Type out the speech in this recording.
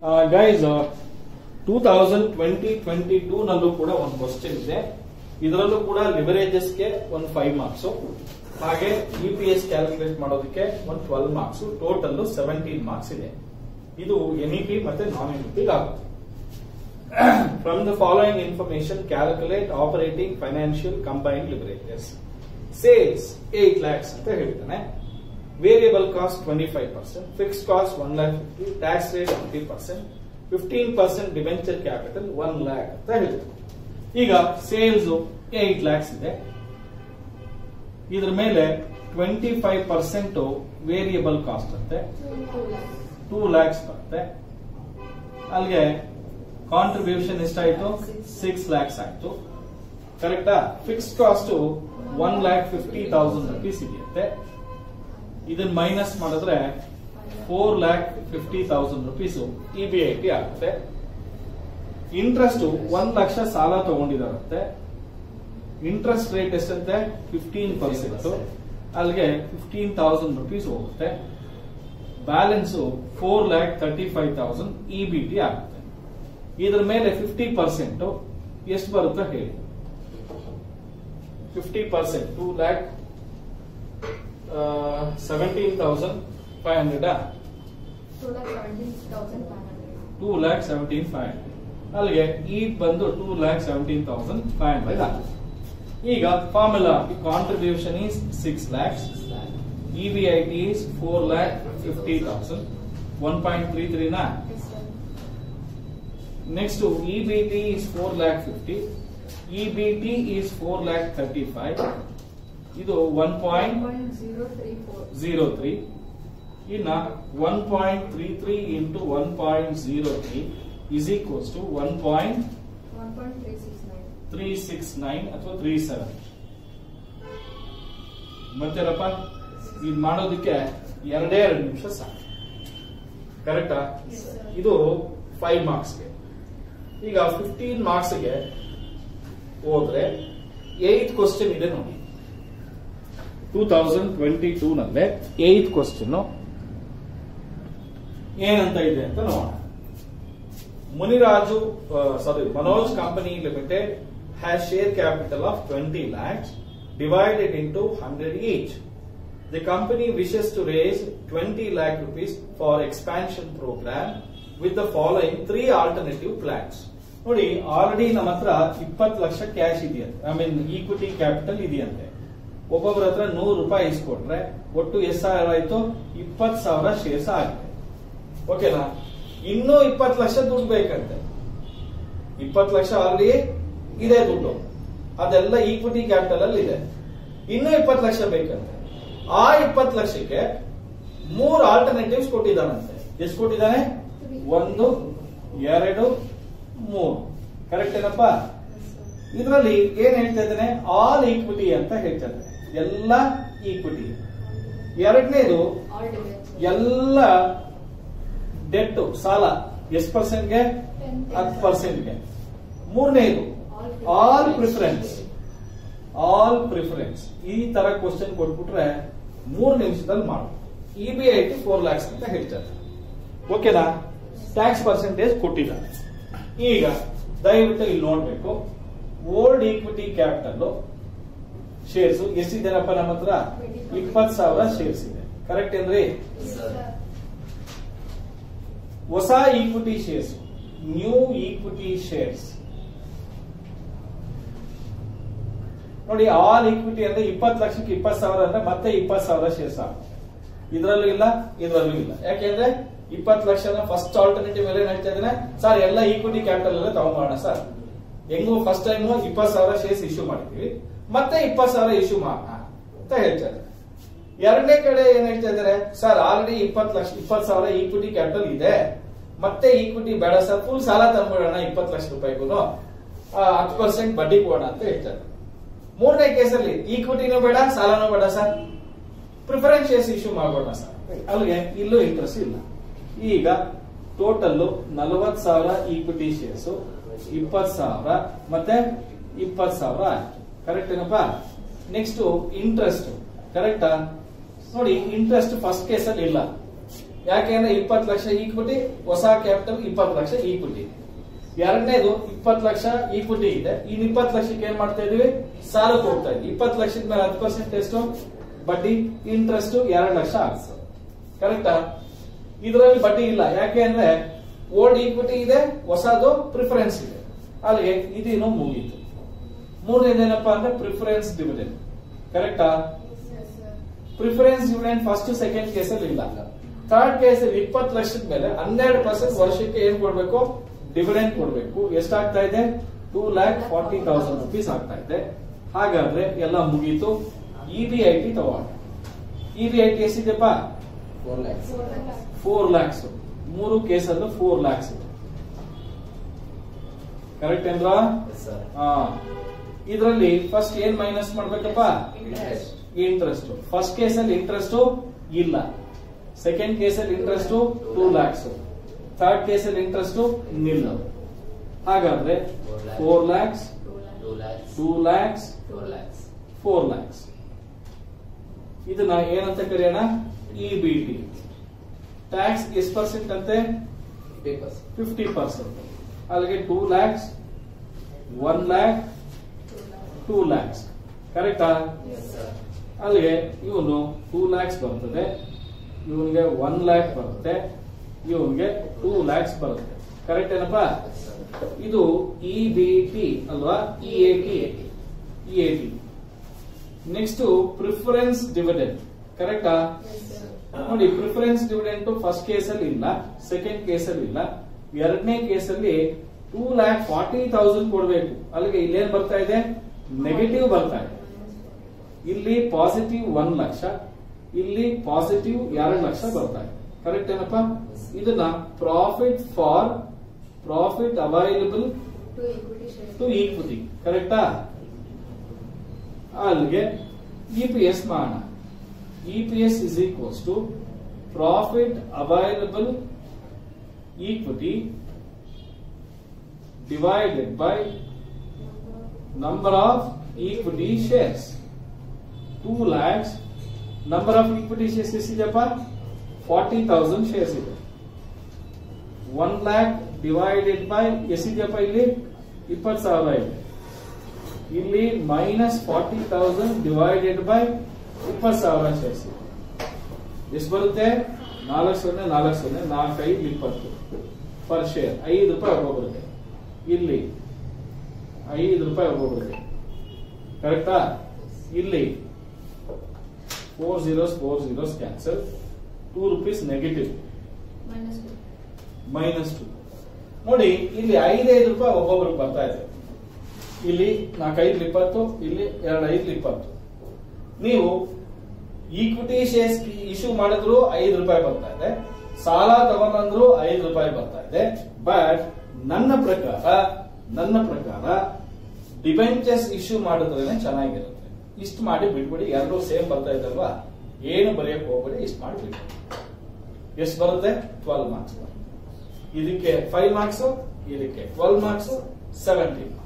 guys two thousand twenty twenty two ನಲ್ಲೂ ಕೂಡ ಒಂದು ಕ್ವಶನ್ ಇದೆ ಇದರಲ್ಲೂ ಕೂಡ ಲಿವರೇಜಸ್ಗೆ ಒಂದು ಫೈವ್ ಮಾರ್ಕ್ಸ್ ಹಾಗೆ ಇ ಪಿ ಎಸ್ ಕ್ಯಾಲ್ಕುಲೇಟ್ ಮಾಡೋದಕ್ಕೆ ಒಂದು twelve marks total seventeen marks ಇದೆ ಇದು ಎನ್ ಇ ಪಿ ಮತ್ತೆ ನಾನ್ ಎನ್ ಇ ಪಿ ಆಗುತ್ತೆ from the following information calculate operating financial combined leverages sales eight lakhs ಅಂತ ಹೇಳ್ತಾನೆ variable cost twenty five percent fix cost one lakh fifty tax rate twenty percent fifteen percent debenture capital one lakh ಅಂತ ಹೇಳ್ತಾರೆ ಈಗ sales eight lakhs ಇದೆ ಇದ್ರ ಮೇಲೆ twenty five percent variable cost ಅಂತೆ two lakhs ಬರುತ್ತೆ ಅಲ್ಲಿಗೆ ಕಾಂಟ್ರಿಬ್ಯೂಷನ್ ಎಷ್ಟಾಯ್ತು ಸಿಕ್ಸ್ ಲ್ಯಾಕ್ಸ್ ಆಯ್ತು ಕರೆಕ್ಟಾ fix cost one lakh fifty thousand rupees ಇದೆಯಂತೆ ಇದನ್ನ ಮೈನಸ್ ಮಾಡಿದ್ರೆ four lakh fifty thousand rupees E B I T ಆಗುತ್ತೆ ಇಂಟ್ರೆಸ್ಟ್ ಒಂದ್ ಲಕ್ಷ ಸಾಲ ತಗೊಂಡಿದಾರಂತೆ ಇಂಟ್ರೆಸ್ಟ್ ರೇಟ್ ಎಷ್ಟಂತೆ ಫಿಫ್ಟೀನ್ ಪರ್ಸೆಂಟ್ ಅಲ್ಲಿಗೆ ಫಿಫ್ಟೀನ್ ತೌಸಂಡ್ ರುಪೀಸ್ ಹೋಗುತ್ತೆ balance four lakh thirty five thousand E B T ಆಗುತ್ತೆ ಇದ್ರ ಮೇಲೆ ಫಿಫ್ಟಿ ಪರ್ಸೆಂಟ್ ಎಷ್ಟು ಬರುತ್ತೆ ಹೇಳಿ fifty percent two lakh seventeen thousand five hundred two lakh seventeen five hundred ಅಲ್ಲಿಗೆ ಈ ಬಂದು two lakh seventeen thousand five hundred ಆಗುತ್ತೆ ಈಗ formula contribution is six lakhs E B I T is four lakh fifty thousand one point three ತ್ರೀನಾ next E B T is four lakh fifty E B T is four lakh thirty five ಇದು one point zero three ಇನ್ನ one point three three into one point zero three is equals to one point three six nine ಅಥವಾ three seven ಬರ್ತೀರಪ್ಪ ಇದು ಮಾಡೋದಕ್ಕೆ ಎರಡೇ ಎರಡು ನಿಮಿಷ ಸಾಕು ಕರೆಕ್ಟಾ ಇದು ಫೈವ್ ಮಾರ್ಕ್ಸ್ಗೆ ಈಗ ಫಿಫ್ಟೀನ್ ಮಾರ್ಕ್ಸ್ಗೆ ಹೋದ್ರೆ ಏತ್ ಕ್ವಶನ್ ಇದೆ ನೋಡಿ ಟೂ ತೌಸಂಡ್ ಟ್ವೆಂಟಿ ಟೂ ನಲ್ಲೇ ಏತ್ ಕ್ವಶನ್ ಏನಂತ ಇದೆ ಅಂತ ನೋಡೋಣ Muniraju sorry Manoj company limited has share capital of twenty lakhs divided into hundred each the company wishes to raise twenty lakh rupees for expansion program with the following three alternative plans ನೋಡಿ already ನಮ್ಮ ಹತ್ರ ಇಪ್ಪತ್ತು ಲಕ್ಷ cash ಇದೆಯಂತೆ ಐ ಮೀನ್ ಈಕ್ವಿಟಿ ಕ್ಯಾಪಿಟಲ್ ಇದೆಯಂತೆ ಒಬ್ಬೊಬ್ಬರ ಹತ್ರ ನೂರು ರೂಪಾಯಿ ಇಸ್ಕೊಟ್ರೆ ಒಟ್ಟು ಎಷ್ಟು ಸಾವಿರ ಆಯ್ತು ಇಪ್ಪತ್ತು ಸಾವಿರ ಶೇರ್ಸ್ ಆಗಿದೆ ಓಕೆನಾ ಇನ್ನೂ ಇಪ್ಪತ್ತು ಲಕ್ಷ ದುಡ್ಡು ಬೇಕಂತೆ ಇಪ್ಪತ್ತು ಲಕ್ಷ ಆಲ್ರೆಡಿ ಇದೆ ದುಡ್ಡು ಅದೆಲ್ಲ ಈಕ್ವಿಟಿ ಕ್ಯಾಪಿಟಲ್ ಅಲ್ಲಿ ಇದೆ ಇನ್ನೂ ಇಪ್ಪತ್ತು ಲಕ್ಷ ಬೇಕಂತೆ ಆ ಇಪ್ಪತ್ತು ಲಕ್ಷಕ್ಕೆ ಮೂರು ಆಲ್ಟರ್ನೇಟಿವ್ಸ್ ಕೊಟ್ಟಿದ್ದಾನಂತೆ ಎಷ್ಟು ಕೊಟ್ಟಿದ್ದಾನೆ ಒಂದು ಎರಡು ಮೂರು ಕರೆಕ್ಟ್ ಏನಪ್ಪಾ ಇದರಲ್ಲಿ ಏನ್ ಹೇಳ್ತಾ ಇದ್ದಾನೆ ಆಲ್ ಈಕ್ವಿಟಿ ಅಂತ ಹೇಳ್ತಾ ಇದ್ದಾನೆ ಎಲ್ಲ ಈಕ್ವಿಟಿ ಎರಡನೇದು ಎಲ್ಲ ಡೆಟ್ ಸಾಲ ಎಷ್ಟು ಪರ್ಸೆಂಟ್ಗೆ ಹತ್ತು ಪರ್ಸೆಂಟ್ಗೆ ಮೂರನೇದು ಆಲ್ ಪ್ರಿಫರೆನ್ಸ್ ಆಲ್ ಪ್ರಿಫರೆನ್ಸ್ ಈ ತರ ಕ್ವಶನ್ ಕೊಟ್ಬಿಟ್ರೆ ಮೂರು ನಿಮಿಷದಲ್ಲಿ ಮಾಡು E B I T four lakhs ಅಂತ ಹೇಳ್ತಾರೆ ಓಕೆನಾ ಟ್ಯಾಕ್ಸ್ ಪರ್ಸೆಂಟೇಜ್ ಕೊಟ್ಟಿದ್ದಾರೆ ಈಗ ದಯವಿಟ್ಟು ಇಲ್ಲಿ ನೋಡ್ಬೇಕು ಓಲ್ಡ್ ಈಕ್ವಿಟಿ ಕ್ಯಾಪಿಟಲ್ ಶೇರ್ಸ್ ಎಷ್ಟಿದೆನಪ್ಪ ನಮ್ಮ ಹತ್ರ ಇಪ್ಪತ್ತು ಸಾವಿರ ಶೇರ್ಸ್ ಇದೆ ಕರೆಕ್ಟ್ ಏನ್ರಿ ಹೊಸ equity shares new equity shares ನೋಡಿ ಆಲ್ ಈಕ್ವಿಟಿ ಅಂದ್ರೆ ಇಪ್ಪತ್ತು ಲಕ್ಷಕ್ಕೆ ಇಪ್ಪತ್ತು ಸಾವಿರ ಅಂದ್ರೆ ಮತ್ತೆ ಇಪ್ಪತ್ತು ಸಾವಿರ ಶೇರ್ಸ್ ಆಗುತ್ತೆ ಇದರಲ್ಲೂ ಇಲ್ಲ ಇದರಲ್ಲೂ ಇಲ್ಲ ಯಾಕೆಂದ್ರೆ ಇಪ್ಪತ್ತು ಲಕ್ಷ ಫಸ್ಟ್ ಆಲ್ಟರ್ನೇಟಿವ್ ಮೇಲೆ ಹೇಳ್ತಾ ಇದ್ದೇನೆ ಸರ್ ಎಲ್ಲ ಈಕ್ವಿಟಿ ಕ್ಯಾಪಿಟಲ್ ಅಲ್ಲೇ ತಗೊಂಬೋಣ ಸರ್ ಹೆಂಗು ಫಸ್ಟ್ ಟೈಮ್ ಇಪ್ಪತ್ತು ಸಾವಿರ ಶೇರ್ಸ್ ಇಶ್ಯೂ ಮಾಡಿದ್ವಿ ಮತ್ತೆ ಇಪ್ಪತ್ತು ಸಾವಿರ ಇಶ್ಯೂ ಮಾಡೋಣ ಅಂತ ಹೇಳ್ತಾರೆ ಎರಡನೇ ಕಡೆ ಏನ್ ಹೇಳ್ತಾ ಇದ್ದಾರೆ ಸರ್ ಆಲ್ರೆಡಿ ಇಪ್ಪತ್ತು ಲಕ್ಷ ಇಪ್ಪತ್ತು ಸಾವಿರ ಈಕ್ವಿಟಿ ಕ್ಯಾಪಿಟಲ್ ಇದೆ ಮತ್ತೆ ಈಕ್ವಿಟಿ ಬೇಡ ಸರ್ ಫುಲ್ ಸಾಲ ತಂದ್ಬಿಡೋಣ ಇಪ್ಪತ್ತು ಲಕ್ಷ ರೂಪಾಯಿಗೂ ಹತ್ತು ಪರ್ಸೆಂಟ್ ಬಡ್ಡಿ ಕೊಡೋಣ ಅಂತ ಹೇಳ್ತಾರೆ ಮೂರನೇ ಕೇಸಲ್ಲಿ ಈಕ್ವಿಟಿನೂ ಬೇಡ ಸಾಲನೂ ಬೇಡ ಸರ್ ಪ್ರಿಫರೆನ್ಸ್ ಶೇರ್ಸ್ ಇಶ್ಯೂ ಮಾಡೋಣ ಸರ್ ಅಲ್ಲಿಗೆ ಇಲ್ಲೂ ಇಂಟ್ರೆಸ್ಟ್ ಇಲ್ಲ ಈಗ ಟೋಟಲ್ ನಲವತ್ ಸಾವಿರ ಈಕ್ವಿಟಿ ಶೇರ್ಸ್ ಇಪ್ಪತ್ ಸಾವಿರ ಮತ್ತೆ ಇಪ್ಪತ್ ಸಾವಿರ ಆಯ್ತು ಕರೆಕ್ಟ್ ಏನಪ್ಪಾ ನೆಕ್ಸ್ಟ್ ಇಂಟ್ರೆಸ್ಟ್ ಕರೆಕ್ಟಾ ನೋಡಿ ಇಂಟ್ರೆಸ್ಟ್ ಫಸ್ಟ್ ಕೇಸಲ್ಲಿ ಇಲ್ಲ ಯಾಕೆಂದ್ರೆ ಇಪ್ಪತ್ತು ಲಕ್ಷ ಈಕ್ವಿಟಿ ಹೊಸ ಕ್ಯಾಪಿಟಲ್ ಇಪ್ಪತ್ತು ಲಕ್ಷ ಈಕ್ವಿಟಿ ಎರಡನೇದು ಇಪ್ಪತ್ತು ಲಕ್ಷ ಈಕ್ವಿಟಿ ಇದೆ ಇನ್ ಇಪ್ಪತ್ತು ಲಕ್ಷಕ್ಕೆ ಏನ್ ಮಾಡ್ತಾ ಇದೀವಿ ಸಾಲಕ್ಕೆ ಹೋಗ್ತಾ ಇದ್ವಿ ಇಪ್ಪತ್ತು ಲಕ್ಷದ ಮೇಲೆ ಹತ್ತು ಪರ್ಸೆಂಟ್ ಎಷ್ಟು ಬಡ್ಡಿ ಇಂಟ್ರೆಸ್ಟ್ ಎರಡು ಲಕ್ಷ ಆಗ್ತದೆ ಕರೆಕ್ಟಾ ಇದರಲ್ಲಿ ಬಡ್ಡಿ ಇಲ್ಲ ಯಾಕೆ ಅಂದ್ರೆ ಓಲ್ಡ್ ಈಕ್ವಿಟಿ ಇದೆ ಹೊಸದು ಪ್ರಿಫರೆನ್ಸ್ ಇದೆ ಅಲ್ಲಿಗೆ ಇದೇನು ಮುಗೀತು ಮೂರನೇದೇನಪ್ಪ ಅಂದ್ರೆ ಪ್ರಿಫರೆನ್ಸ್ ಡಿವಿಡೆಂಡ್ ಕರೆಕ್ಟಾ ಪ್ರಿಫರೆನ್ಸ್ ಡಿವಿಡೆಂಡ್ ಫಸ್ಟ್ ಸೆಕೆಂಡ್ ಕೇಸಲ್ಲಿ ಇಲ್ಲ ಥರ್ಡ್ ಕೇಸಲ್ಲಿ ಇಪ್ಪತ್ತು ಲಕ್ಷದ ಮೇಲೆ ಹನ್ನೆರಡು ಪರ್ಸೆಂಟ್ ವರ್ಷಕ್ಕೆ ಏನ್ ಕೊಡ್ಬೇಕು ಡಿವಿಡೆಂಡ್ ಕೊಡ್ಬೇಕು ಎಷ್ಟಾಗ್ತಾ ಇದೆ two lakh forty thousand rupees ಆಗ್ತಾ ಇದೆ ಹಾಗಾದ್ರೆ ಎಲ್ಲ ಮುಗೀತು ಇ ಬಿ ಐ ಟಿ ತಗೊಂಡು ಇ ಬಿ ಐ ಟಿ ಎಷ್ಟಿದೆಪ್ಪ ಫೋರ್ ಲ್ಯಾಕ್ಸ್ ಫೋರ್ ಲ್ಯಾಕ್ಸ್ ಮೂರು ಕೇಸಲ್ಲೂ ಫೋರ್ ಲ್ಯಾಕ್ಸ್ ಇದೆ ಕರೆಕ್ಟ್ ಏನ್ರ ಎಸ್ ಸರ್ ಇದರಲ್ಲಿ ಫಸ್ಟ್ ಏನ್ ಮೈನಸ್ ಮಾಡ್ಬೇಕಪ್ಪ ಇಂಟ್ರೆಸ್ಟ್ ಇಂಟ್ರೆಸ್ಟ್ ಫಸ್ಟ್ ಕೇಸಲ್ಲಿ ಇಂಟ್ರೆಸ್ಟ್ ಇಲ್ಲ ಸೆಕೆಂಡ್ ಕೇಸಲ್ಲಿ ಇಂಟ್ರೆಸ್ಟ್ ಟೂ ಲ್ಯಾಕ್ಸ್ ಥರ್ಡ್ ಕೇಸಲ್ಲಿ ಇಂಟ್ರೆಸ್ಟ್ ನಿಲ್ಲ ಹಾಗಾದ್ರೆ four lakhs two lakhs two lakhs four lakhs four lakhs ಇದನ್ನ ಏನಂತ ಕರೆಯೋಣ ಇ ಬಿ ಟಿ ಟ್ಯಾಕ್ಸ್ ಎಷ್ಟು ಪರ್ಸೆಂಟ್ ಅಂತೆ ಪೇಪರ್ಸ್ ಫಿಫ್ಟಿ ಪರ್ಸೆಂಟ್ ಅಲ್ಲಿಗೆ two lakhs one lakh two lakhs ಕರೆಕ್ಟಾ ಎಸ್ ಸರ್ ಅಲ್ಲಿಗೆ ಇವನು ಟೂ ಲ್ಯಾಕ್ಸ್ ಬರ್ತದೆ ಇವನ್ಗೆ ಒನ್ ಲ್ಯಾಕ್ ಬರುತ್ತೆ ಇವನ್ಗೆ ಟೂ ಲ್ಯಾಕ್ಸ್ ಬರುತ್ತೆ ಕರೆಕ್ಟ್ ಏನಪ್ಪಾ ಇದು ಇ ಬಿ ಟಿ ಅಲ್ವಾ E A T E A T next preference dividend ಕರೆಕ್ಟಾ ನೋಡಿ ಪ್ರಿಫರೆನ್ಸ್ ಡಿವಿಡೆಂಟ್ ಫಸ್ಟ್ ಕೇಸಲ್ಲಿ ಇಲ್ಲ ಸೆಕೆಂಡ್ ಕೇಸಲ್ಲಿ ಇಲ್ಲ ಎರಡನೇ ಕೇಸಲ್ಲಿ ಟೂ ಲ್ಯಾಕ್ ಫಾರ್ಟಿ ತೌಸಂಡ್ ಕೊಡಬೇಕು ಅಲ್ಲಿಗೆ ಇಲ್ಲೇನ್ ಬರ್ತಾ ಇದೆ ನೆಗೆಟಿವ್ ಬರ್ತಾ ಇದೆ ಇಲ್ಲಿ ಪಾಸಿಟಿವ್ ಒನ್ ಲಕ್ಷ ಇಲ್ಲಿ ಪಾಸಿಟಿವ್ ಎರಡು ಲಕ್ಷ ಬರ್ತಾ ಇದೆ ಕರೆಕ್ಟ್ ಏನಪ್ಪಾ ಇದನ್ನ profit for profit available to equity ಕರೆಕ್ಟಾ ಅಲ್ಲಿಗೆ ಇ ಪಿ ಎಸ್ ಮಾಡೋಣ E P S is equals to profit available equity divided by number of equity shares two lakhs number of equity shares ಎಷ್ಟಿದೆಪ್ಪ forty thousand shares ಇದೆ one lakh divided by ಎಷ್ಟಿದೆಯಪ್ಪ ಇಲ್ಲಿ ಇಪ್ಪತ್ತು ಸಾವಿರ ಇದೆ ಇಲ್ಲಿ minus forty thousand divided by ಇಪ್ಪತ್ತು ಸಾವಿರ ಶೇರ್ಸ್ ಇದೆ ಎಷ್ಟು ಬರುತ್ತೆ ನಾಲ್ಕು ಸೊನ್ನೆ ನಾಲ್ಕು ಸೊನ್ನೆ ನಾಲ್ಕೈದು ಇಪ್ಪತ್ತು ಪರ್ ಶೇರ್ ಐದು ರೂಪಾಯಿ ಒಬ್ಬೊಬ್ಬರಿಗೆ ಇಲ್ಲಿ ಐದು ರೂಪಾಯಿ ಒಬ್ಬೊಬ್ಬರಿಗೆ ಕರೆಕ್ಟಾ ಇಲ್ಲಿ four zeros four zeros cancel two rupees negative minus two ನೋಡಿ ಇಲ್ಲಿ ಐದೈದು ರೂಪಾಯಿ ಒಬ್ಬೊಬ್ರಿಗೆ ಬರ್ತಾ ಇದೆ ಇಲ್ಲಿ ನಾಲ್ಕೈದು ಇಪ್ಪತ್ತು ಇಲ್ಲಿ ಎರಡು ಐದು ಇಪ್ಪತ್ತು ನೀವು ಈಕ್ವಿಟಿ ಶೇರ್ಸ್ ಇಶ್ಯೂ ಮಾಡಿದ್ರು ಐದು ರೂಪಾಯಿ ಬರ್ತಾ ಇದೆ ಸಾಲ ತಗೊಂಡ್ರು ಐದು ರೂಪಾಯಿ ಬರ್ತಾ ಇದೆ ಬಟ್ ನನ್ನ ಪ್ರಕಾರ ನನ್ನ ಪ್ರಕಾರ ಡಿಬೆಂಚರ್ಸ್ ಇಶ್ಯೂ ಮಾಡಿದ್ರೇನೆ ಚೆನ್ನಾಗಿರುತ್ತೆ ಇಷ್ಟು ಮಾಡಿ ಬಿಟ್ಬಿಡಿ ಎರಡು ಸೇಮ್ ಬರ್ತಾ ಇದಲ್ವಾ ಏನು ಬರೆಯಕ್ ಹೋಗ್ಬೇಡಿ ಇಷ್ಟು ಮಾಡಿ ಬಿಟ್ಬಿಡಿ ಎಷ್ಟು ಬರುತ್ತೆ ಟ್ವೆಲ್ವ್ ಮಾರ್ಕ್ಸ್ ಇದಕ್ಕೆ ಫೈವ್ ಮಾರ್ಕ್ಸ್ ಇದಕ್ಕೆ ಟ್ವೆಲ್ವ್ ಮಾರ್ಕ್ಸ್ ಸೆವೆಂಟೀನ್